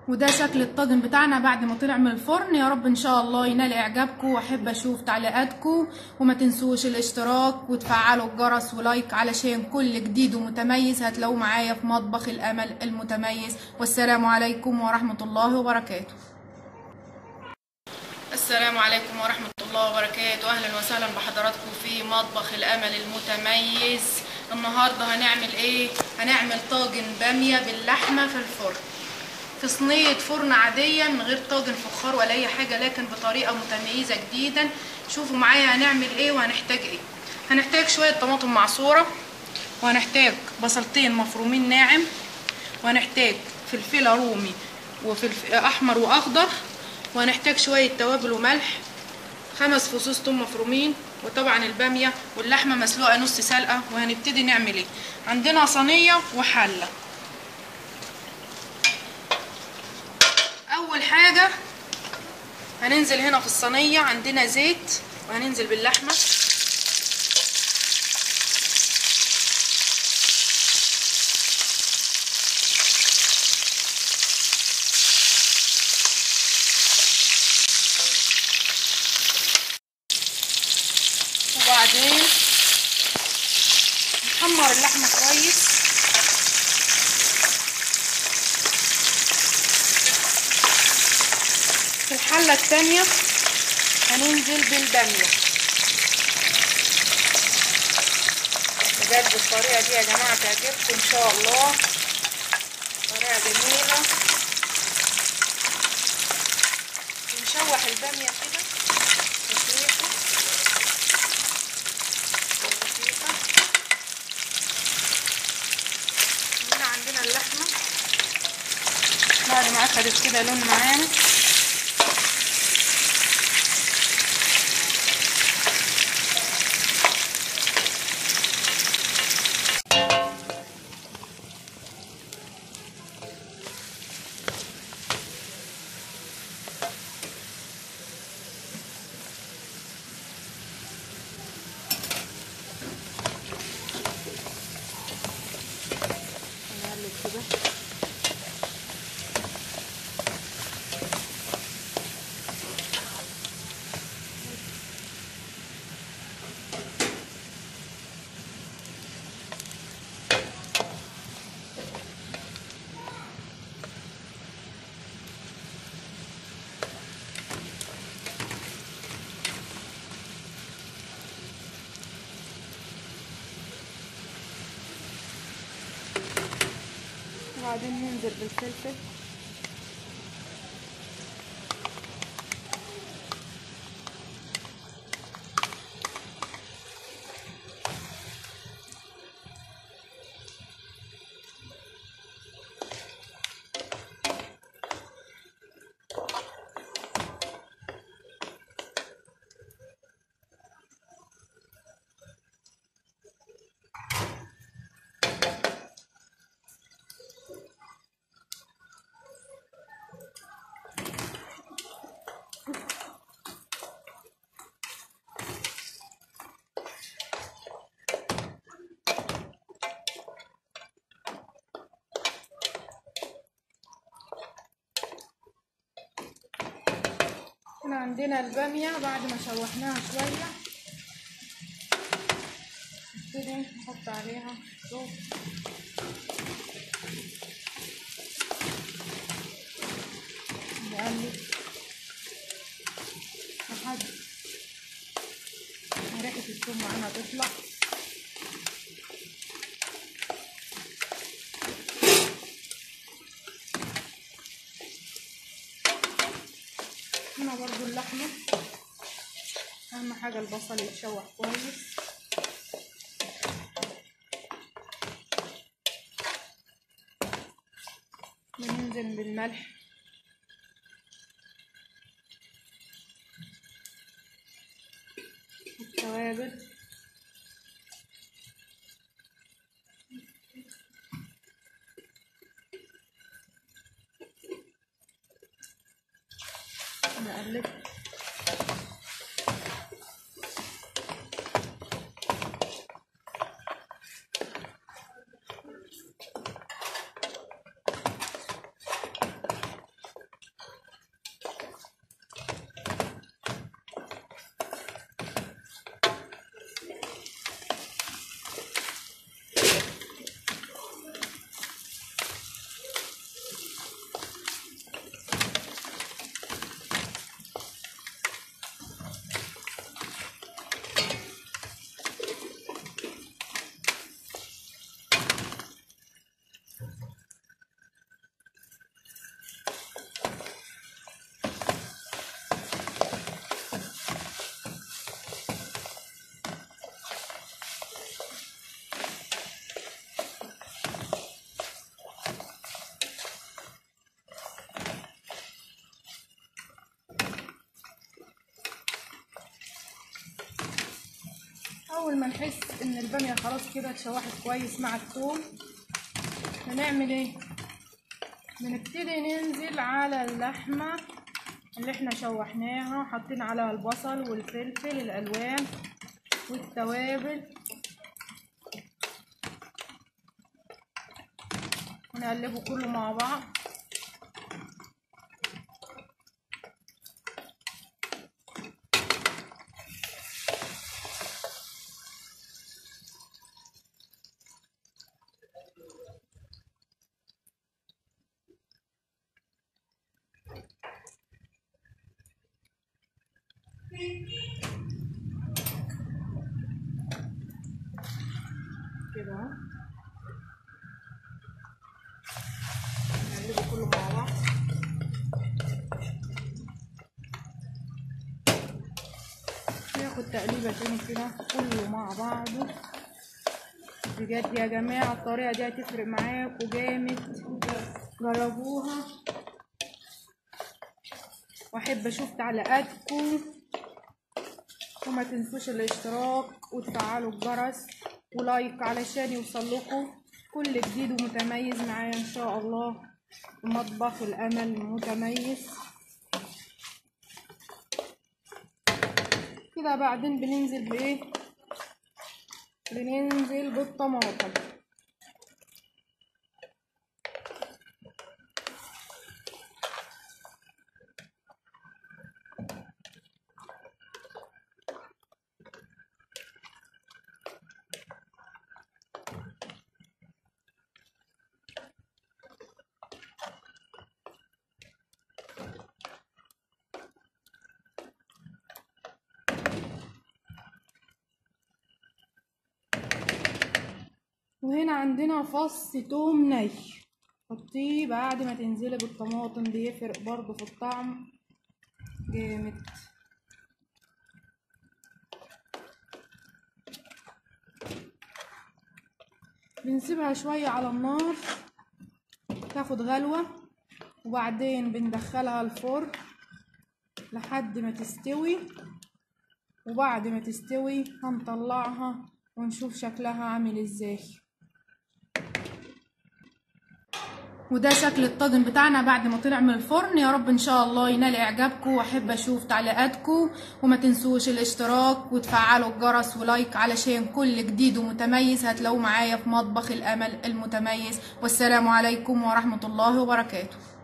وده شكل الطاجن بتاعنا بعد ما طلع من الفرن يا رب ان شاء الله ينال اعجابكم واحب اشوف تعليقاتكم وما تنسوش الاشتراك وتفعلوا الجرس ولايك علشان كل جديد ومتميز هتلاقوه معايا في مطبخ الامل المتميز والسلام عليكم ورحمة الله وبركاته السلام عليكم ورحمة الله وبركاته أهلا وسهلا بحضراتكم في مطبخ الأمل المتميز النهاردة هنعمل إيه؟ هنعمل طاجن بامية باللحمة في الفرن في صينية فرن عادية من غير طاجن فخار ولا أي حاجة لكن بطريقة متميزة جديدا شوفوا معايا هنعمل إيه وهنحتاج إيه هنحتاج شوية طماطم معصورة وهنحتاج بصلتين مفرومين ناعم وهنحتاج فلفلة رومي وفلفل أحمر وأخضر وهنحتاج شوية توابل وملح خمس فصوص توم مفرومين وطبعا البامية واللحمة مسلوقة نص سلقة وهنبتدي نعمل ايه عندنا صينية وحلة أول حاجة هننزل هنا في الصينية عندنا زيت وهننزل باللحمة وبعدين نحمر اللحمة كويس في الحلة التانية هننزل بالبامية بجد الطريقة دي يا جماعة تعجبكم ان شاء الله طريقة جميلة ونشوح البامية كده خفيفة خفيفة هنا عندنا اللحمة بعد ما اخدت كده لون معانا نقلب كده وبعدين ننزل بالفلفل هنا عندنا البامية بعد ما شوحناها شوية نبتدي نحط عليها صوص نقلب لحد ما ريحة الثوم معانا تطلع هنا برضو اللحمة أهم حاجة البصل يتشوح كويس بننزل بالملح والتوابل نقلب اول ما نحس ان الباميه خلاص كده اتشوحت كويس مع الثوم هنعمل ايه بنبتدي ننزل على اللحمه اللي احنا شوحناها حاطين عليها البصل والفلفل الالوان والتوابل ونقلبه كله مع بعض كده اهو. نقلبه كله مع بعض ياخد تقليبة تاني كده كله مع بعضه بجد يا جماعة الطريقة دي هتفرق معاكوا جامد جربوها واحب اشوف تعليقاتكم وما تنسوش الاشتراك وتفعلوا الجرس ولايك علشان يوصلكوا كل جديد ومتميز معايا ان شاء الله في مطبخ الامل المتميز كده بعدين بننزل بايه بننزل بالطماطم وهنا عندنا فص توم ني حطيه بعد ما تنزلي بالطماطم بيفرق برضو في الطعم جامد بنسيبها شوية على النار تاخد غلوة وبعدين بندخلها الفرن لحد ما تستوي وبعد ما تستوي هنطلعها ونشوف شكلها عامل ازاي وده شكل الطاجن بتاعنا بعد ما طلع من الفرن يا رب ان شاء الله ينال اعجابكم واحب اشوف تعليقاتكم وما تنسوش الاشتراك وتفعلوا الجرس ولايك علشان كل جديد ومتميز هتلاقوه معايا في مطبخ الامل المتميز والسلام عليكم ورحمة الله وبركاته